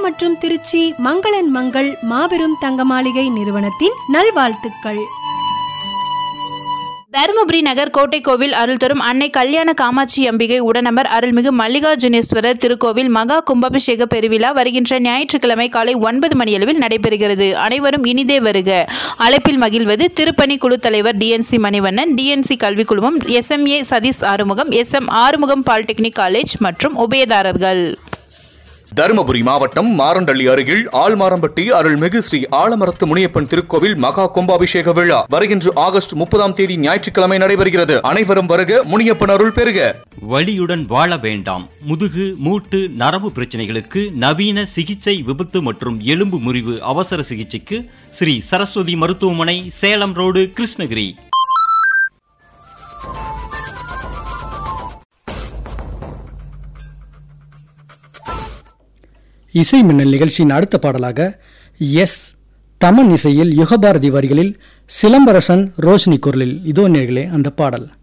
மற்றும் திருச்சி மங்களன் மங்கள் மாபெரும் தங்க மாளிகை நிறுவனத்தின் நல்வாழ்த்துக்கள் தருமபுரி நகர் கோட்டை கோவில் அருள் தரும் அன்னை கல்யாண காமாட்சி அம்பிகை உடனமர் அருள்மிகு மல்லிகார்ஜுனேஸ்வரர் திருக்கோவில் மகா கும்பாபிஷேக பெருவிழா வருகின்ற ஞாயிற்றுக்கிழமை காலை ஒன்பது மணியளவில் நடைபெறுகிறது அனைவரும் இனிதே வருக அழைப்பில் மகிழ்வது திருப்பணி குழு தலைவர் டிஎன்சி மணிவண்ணன் டிஎன்சி கல்விக் குழுமம் S M A Satish Arumugam S M Arumugam polytechnic college மற்றும் உபயதாரர்கள் தருமபுரி மாவட்டம் மாரண்டள்ளி அருகில் ஆழ்மாரம்பட்டி அருள்மிகு ஸ்ரீ ஆலமரத்து முனியப்பன் திருக்கோவில் மகா கும்பாபிஷேக விழா வருகின்ற ஆகஸ்ட் முப்பதாம் தேதி ஞாயிற்றுக்கிழமை நடைபெறுகிறது அனைவரும் வருக முனியப்பன் அருள் பெறுக வலியுடன் வாழ வேண்டாம் முதுகு மூட்டு நரம்பு பிரச்சனைகளுக்கு நவீன சிகிச்சை விபத்து மற்றும் எலும்பு முறிவு அவசர சிகிச்சைக்கு ஸ்ரீ சரஸ்வதி மருத்துவமனை சேலம் ரோடு கிருஷ்ணகிரி இசை மின்னல் நிகழ்ச்சியின் அடுத்த பாடலாக எஸ் தமன் இசையில் யுகபாரதி வரிகளில் சிலம்பரசன் ரோஷினி குரலில் இதோ நேர்களே அந்த பாடல்